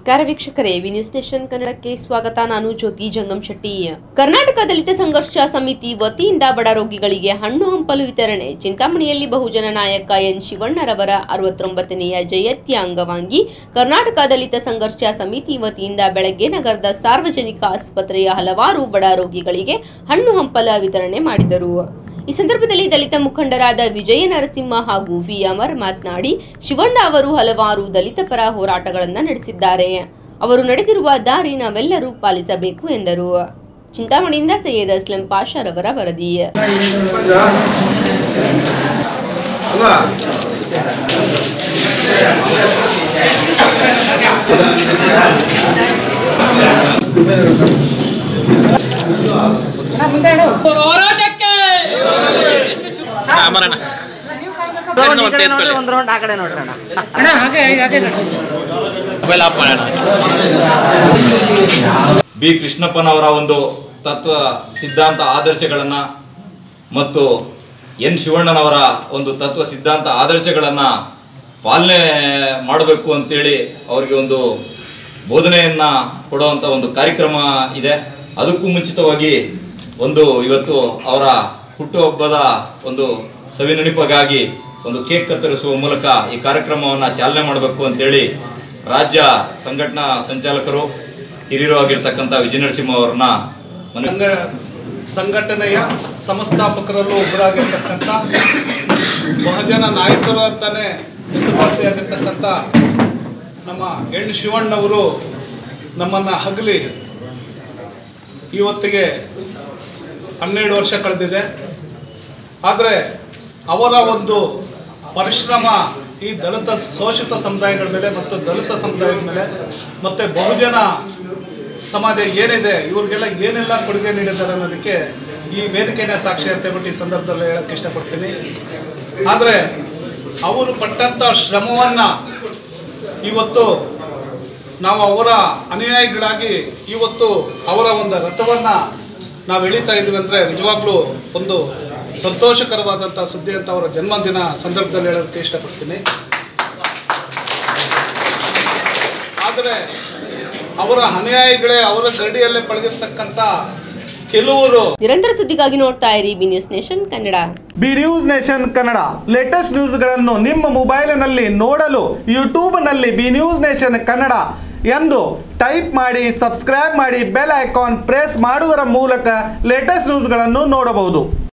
ನಮಸ್ಕಾರ ವೀಕ್ಷಕರೇ V news nation ಕನ್ನಡಕ್ಕೆ ಸ್ವಾಗತ ನಾನು ಜ್ಯೋತಿ ಜಂಗಮ್ ಶೆಟ್ಟಿ ಕರ್ನಾಟಕ ದಲಿತ ಸಂಘರ್ಷ ಸಮಿತಿ ವತಿಯಿಂದ ಬಡ ರೋಗಿಗಳಿಗೆ ಹಣ್ಣು ಹಂಪಲು ವಿತರಣೆ ಚಿಂತಾಮಣಿಯಲ್ಲಿ ಬಹುಜನ ನಾಯಕ ಎನ್ ಶಿವಣ್ಣರವರ ಅರವತ್ತೊಂಬತ್ತನೆಯ ಜಯಂತಿಯ ಅಂಗವಾಗಿ ಕರ್ನಾಟಕ ದಲಿತ ಸಂಘರ್ಷ ಸಮಿತಿ ವತಿಯಿಂದ ಬೆಳಗ್ಗೆ ನಗರದ ಸಾರ್ವಜನಿಕ ಆಸ್ಪತ್ರೆಯ ಹಲವಾರು ಬಡ ರೋಗಿಗಳಿಗೆ ಹಣ್ಣು ಹಂಪಲ ವಿತರಣೆ ಮಾಡಿದರು ಈ ಸಂದರ್ಭದಲ್ಲಿ ದಲಿತ ಮುಖಂಡರಾದ ವಿಜಯ ನರಸಿಂಹ ಹಾಗೂ ವಿ ಅಮರ್ ಮಾತನಾಡಿ ಶಿವಣ್ಣ ಅವರು ಹಲವಾರು ದಲಿತ ಪರ ಹೋರಾಟಗಳನ್ನು ನಡೆಸಿದ್ದಾರೆ ಅವರು ನಡೆದಿರುವ ದಾರಿ ನಾವೆಲ್ಲರೂ ಪಾಲಿಸಬೇಕು ಎಂದರು ಚಿಂತಾಮಣಿಯಿಂದ ಸೈಯದ್ ಅಸ್ಲಂ ಪಾಷರವರ ವರದಿ ಅಲ್ಲ ಹೋರಾಟಕ್ಕೆ ಒಂದ್ ಈ ಕಡೆ ನೋಡ್ರಿ ಒಂದ್ ರೌಂಡ್ ಆ ಕಡೆ ನೋಡ್ರಿ ಅಣ್ಣ ಮೊಬೈಲ್ ಆಫ್ ಮಾಡೋಣ ಬಿ ಕೃಷ್ಣಪ್ಪನವರ ಒಂದು ತತ್ವ ಸಿದ್ಧಾಂತ ಆದರ್ಶಗಳನ್ನು ಮತ್ತು ಎನ್ ಶಿವಣ್ಣನವರ ಒಂದು ತತ್ವ ಸಿದ್ಧಾಂತ ಆದರ್ಶಗಳನ್ನು ಪಾಲನೆ ಮಾಡಬೇಕು ಅಂತೇಳಿ ಅವರಿಗೆ ಒಂದು ಬೋಧನೆಯನ್ನು ಕೊಡುವಂಥ ಒಂದು ಕಾರ್ಯಕ್ರಮ ಇದೆ ಅದಕ್ಕೂ ಮುಂಚಿತವಾಗಿ ಒಂದು ಇವತ್ತು ಅವರ ಹುಟ್ಟುಹಬ್ಬದ ಒಂದು ಸವಿನೆನಪಿಗಾಗಿ ಒಂದು ಕೇಕ್ ಕತ್ತರಿಸುವ ಮೂಲಕ ಈ ಕಾರ್ಯಕ್ರಮವನ್ನು ಚಾಲನೆ ಮಾಡಬೇಕು ಅಂತೇಳಿ ರಾಜ್ಯ ಸಂಘಟನಾ ಸಂಚಾಲಕರು ಹಿರಿಯರು ಆಗಿರ್ತಕ್ಕಂಥ ವಿಜಯ ನರಸಿಂಹ ಅವರನ್ನ ಮನವಿ ಸಂಘ ಸಂಘಟನೆಯ ಸಂಸ್ಥಾಪಕರಲ್ಲೂ ಒಬ್ಬರಾಗಿರ್ತಕ್ಕಂಥ ಬಹುಜನ ನಾಯಕರು ಅಂತಾನೆ ಹೆಸರುವಾಸಿಯಾಗಿರ್ತಕ್ಕಂಥ ನಮ್ಮ ಎಣ್ ಶಿವಣ್ಣವರು ನಮ್ಮನ್ನು ಹಗಲಿ ಇವತ್ತಿಗೆ ಹನ್ನೆರಡು ವರ್ಷ ಕಳೆದಿದೆ ಆದರೆ ಅವರ ಒಂದು ಪರಿಶ್ರಮ ಈ ದಲಿತ ಶೋಷಿತ ಸಮುದಾಯಗಳ ಮೇಲೆ ಮತ್ತು ದಲಿತ ಸಮುದಾಯದ ಮೇಲೆ ಮತ್ತು ಬಹುಜನ ಸಮಾಜ ಏನಿದೆ ಇವ್ರಿಗೆಲ್ಲ ಏನೆಲ್ಲ ಕೊಡುಗೆ ನೀಡಿದ್ದಾರೆ ಅನ್ನೋದಕ್ಕೆ ಈ ವೇದಿಕೆನೇ ಸಾಕ್ಷಿ ಅಂತ ಹೇಳ್ಬಿಟ್ಟು ಈ ಸಂದರ್ಭದಲ್ಲಿ ಹೇಳಕ್ಕೆ ಇಷ್ಟಪಡ್ತೀನಿ ಆದರೆ ಅವರು ಪಟ್ಟಂಥ ಶ್ರಮವನ್ನು ಇವತ್ತು ನಾವು ಅವರ ಅನುಯಾಯಿಗಳಾಗಿ ಇವತ್ತು ಅವರ ಒಂದು ರಥವನ್ನು ನಾವು ಎಳಿತಾ ಇದ್ವಿ ಅಂದರೆ ನಿಜವಾಗ್ಲೂ ಒಂದು ಸಂತೋಷಕರವಾದಂಥ ಸುದ್ದಿ ಅಂತ ಅವರ ಜನ್ಮದಿನ ಸಂದರ್ಭದಲ್ಲಿ ಹೇಳೋದಕ್ಕೆ ಇಷ್ಟಪಡ್ತೀನಿ ಆದರೆ ಅವರ ಅನುಯಾಯಿಗಳೇ ಅವರ ಗಡಿಯಲ್ಲೇ ಪಳಗಿರ್ತಕ್ಕಂಥ ಕೆಲವರು ನಿರಂತರ ಸುದ್ದಿಗಾಗಿ ನೋಡ್ತಾ ಇರಿ B news nation Kannada B news nation Kannada latest ನ್ಯೂಸ್ಗಳನ್ನು ನಿಮ್ಮ ಮೊಬೈಲಿನಲ್ಲಿ ನೋಡಲು ಯೂಟ್ಯೂಬ್ನಲ್ಲಿ ಬಿ ನ್ಯೂಸ್ ನೇಷನ್ ಕನ್ನಡ ಎಂದು ಟೈಪ್ ಮಾಡಿ ಸಬ್ಸ್ಕ್ರೈಬ್ ಮಾಡಿ ಬೆಲ್ ಐಕಾನ್ ಪ್ರೆಸ್ ಮಾಡುವುದರ ಮೂಲಕ ಲೇಟೆಸ್ಟ್ ನ್ಯೂಸ್ಗಳನ್ನು ನೋಡಬಹುದು